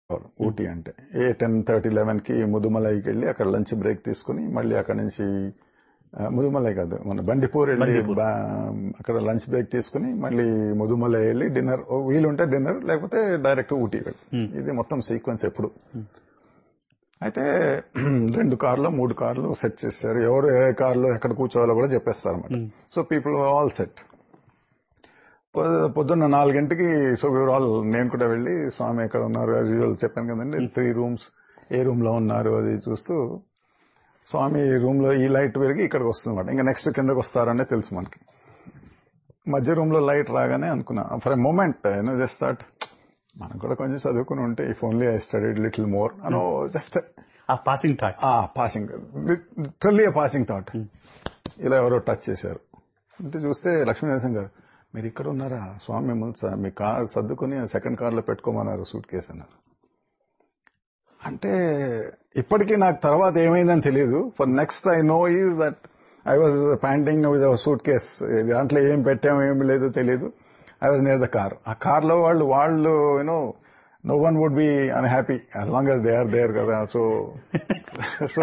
ఊటీ అంటే ఏ ten thirty eleven కి ముదుమలైకి వెళ్ళి అక్కడ లంచ్ బ్రేక్ తీసుకుని మళ్ళీ అక్కడ నుంచి ఆ, ముదుమలై కాదు మన బండిపూర్ వెళ్ళి బండిపూర్. బా- అక్కడ లంచ్ బ్రేక్ తీసుకుని మళ్ళీ ముదుమలై వెళ్ళి డిన్నర్ వీలుంటే డిన్నర్ లేకపోతే డైరెక్ట్ ఊటీ వెళ్ళి Hmm. ఇది మొత్తం సీక్వెన్స్ ఎప్పుడు అయితే రెండు కార్లు మూడు కార్లు సెట్ చేశారు ఎవరు ఏ కార్లో ఎక్కడ కూర్చోవాలో కూడా చెప్పేస్తారు అనమాట Hmm. So people all set పొద్దున్న నాలుగింటికి సో వీఆర్ ఆల్ నేను కూడా వెళ్ళి స్వామి ఎక్కడ ఉన్నారు యాజ్ యూజువల్ చెప్పాను కదండి త్రీ రూమ్స్ ఏ రూమ్ లో ఉన్నారు అది చూస్తూ స్వామి రూమ్ లో ఈ లైట్ పెరిగి ఇక్కడికి వస్తుంది అనమాట ఇంకా నెక్స్ట్ కిందకి వస్తారనే తెలుసు మనకి మధ్య రూమ్ లో లైట్ రాగానే అనుకున్నా for a moment you know just that మనం కూడా కొంచెం చదువుకుని ఉంటే if only I studied little more అనో just uh passing thought uh passing literally passing thought ఇలా ఎవరో టచ్ చేశారు అంటే చూస్తే లక్ష్మీ నరసింహ గారు మీరు ఇక్కడ ఉన్నారా స్వామి మిమ్మల్ని స- మీ కార్ సర్దుకుని సెకండ్ కార్ లో పెట్టుకోమన్నారు సూట్ కేసు అన్నారు అంటే ఇప్పటికీ నాకు తర్వాత ఏమైందని తెలియదు for next I know is that I was panting with suitcase దాంట్లో ఏం పెట్టామో ఏం లేదో తెలియదు I was near the car uh car లో వాళ్ళు వాళ్ళు you know no one would be unhappy as long as they are there కదా so so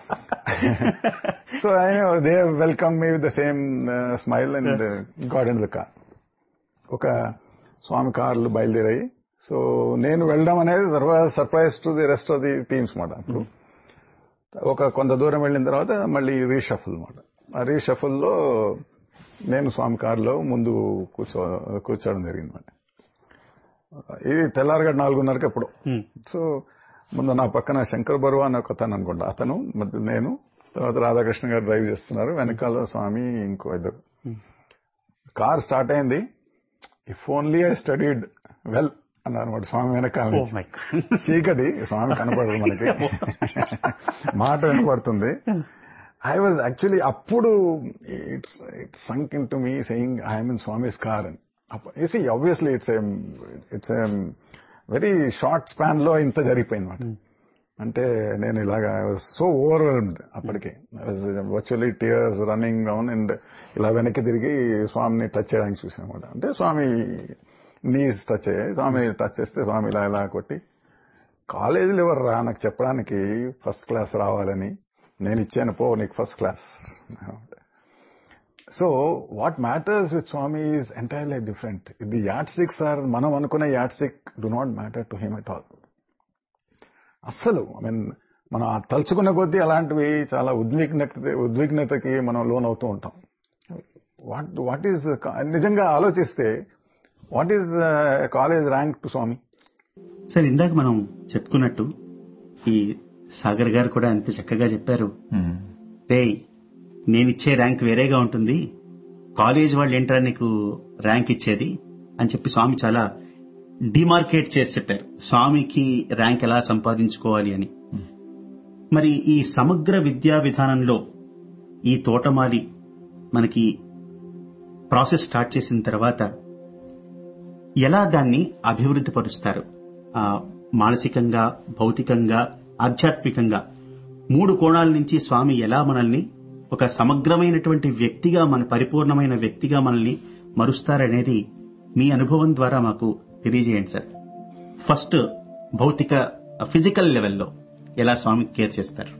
so I know they welcome me with the same smile and got and the car ఒక స్వామి కార్లు బయలుదేరాయి so నేను వెళ్ళడం అనేది తర్వాత surprise to the rest of the teams మాట అప్పుడు ఒక కొంత దూరం వెళ్ళిన తర్వాత మళ్ళీ రీషఫుల్ మాట ఆ రీషఫుల్ లో నేను స్వామి కారులో ముందు కూర్చో కూర్చోవడం జరిగింది మాట ఇది తెల్లారగడ నాలుగున్నరకి ఎప్పుడు సో ముందు నా పక్కన శంకర్ బరువా అని ఒక అతను అనుకుంటా అతను మధ్య నేను తర్వాత రాధాకృష్ణ గారు డ్రైవ్ చేస్తున్నారు వెనకాల స్వామి ఇంకో ఇద్దరు కార్ స్టార్ట్ అయింది if only I studied well అన్నారు అనమాట స్వామి వెనకాల ఓ నుంచి. మై చీకటి స్వామి కనపడదు మనకి మాట వినపడుతుంది ఐ వాజ్ యాక్చువల్లీ అప్పుడు it's it's sunk into me saying I'm in Swami's car అని see obviously it's it's very short span లో ఇంత జరిగిపోయింది అనమాట అంటే నేను ఇలాగా ఐ వాజ్ సో ఓవర్వెల్మ్డ్ అప్పటికి I was virtually tears running down and ఇలా వెనక్కి తిరిగి స్వామిని టచ్ చేయడానికి చూసాను అనమాట అంటే స్వామి నీస్ టచ్ అయ్యాయి స్వామి టచ్ చేస్తే స్వామి ఇలా ఇలా కొట్టి కాలేజీలో ఎవరు రా నాకు చెప్పడానికి ఫస్ట్ క్లాస్ రావాలని నేను ఇచ్చాను పో నీకు first class so what matters with Swami is entirely different the ad six or మనం అనుకునే ad sick do not matter to him at all అస్సలు ఐ మీన్ మనం ఆ తలుచుకున్న కొద్దీ అలాంటివి చాలా ఉద్విగ్నత ఉద్విగ్నతకి మనం లోన్ అవుతూ ఉంటాం వాట్ వాట్ ఈజ్ నిజంగా ఆలోచిస్తే what is college rank to Swami sir ఇందాక మనం చెప్పుకున్నట్టు ఈ సాగర్ గారు కూడా ఎంత చక్కగా చెప్పారు రే నేనిచ్చే ర్యాంక్ వేరేగా ఉంటుంది కాలేజ్ వాళ్ళు ఏంట్రా నీకు ర్యాంక్ ఇచ్చేది అని చెప్పి స్వామి చాలా డిమార్కేట్ చేసి చెప్పారు స్వామికి ర్యాంక్ ఎలా సంపాదించుకోవాలి అని మరి ఈ సమగ్ర విద్యా విధానంలో ఈ తోటమాలి మనకి ప్రాసెస్ స్టార్ట్ చేసిన తర్వాత ఎలా దాన్ని అభివృద్ధి పరుస్తారు ఆ, మానసికంగా భౌతికంగా ఆధ్యాత్మికంగా మూడు కోణాల నుంచి స్వామి ఎలా మనల్ని ఒక సమగ్రమైనటువంటి వ్యక్తిగా మన పరిపూర్ణమైన వ్యక్తిగా మనల్ని మరుస్తారనేది మీ అనుభవం ద్వారా మాకు తెలియజేయండి సార్ ఫస్ట్ భౌతిక ఫిజికల్ లెవెల్లో ఎలా స్వామి కేర్ చేస్తారు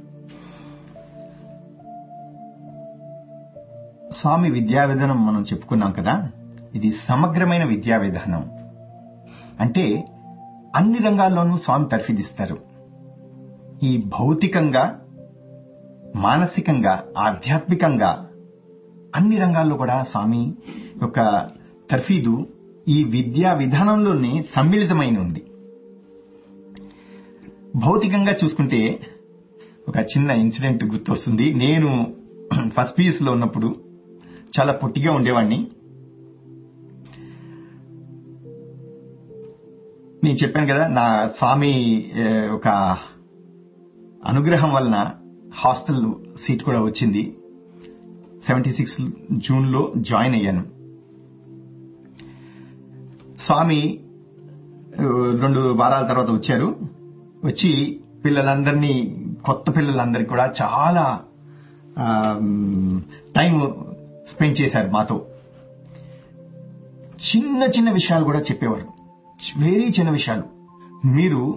స్వామి విద్యా విధానం మనం చెప్పుకున్నాం కదా ఇది సమగ్రమైన విద్యా విధానం అంటే అన్ని రంగాల్లోనూ స్వామి తర్ఫీదిస్తారు ఈ భౌతికంగా మానసికంగా ఆధ్యాత్మికంగా అన్ని రంగాల్లో కూడా స్వామి యొక్క తర్ఫీదు ఈ విద్యా విధానంలోనే సమ్మిళితమైన ఉంది భౌతికంగా చూసుకుంటే ఒక చిన్న ఇన్సిడెంట్ గుర్తొస్తుంది నేను ఫస్ట్ పీయూస్ లో ఉన్నప్పుడు చాలా పొట్టిగా ఉండేవాడిని నేను చెప్పాను కదా నా స్వామి ఏ, ఒక అనుగ్రహం వలన హాస్టల్ సీట్ కూడా వచ్చింది సెవెంటీ సిక్స్ జూన్ లో జాయిన్ అయ్యాను స్వామి ఆ, రెండు వారాల తర్వాత వచ్చారు వచ్చి పిల్లలందరినీ కొత్త పిల్లలందరికీ కూడా చాలా టైం స్పెండ్ చేశారు మాతో చిన్న చిన్న విషయాలు కూడా చెప్పేవారు వెరీ చిన్న విషయాలు మీరు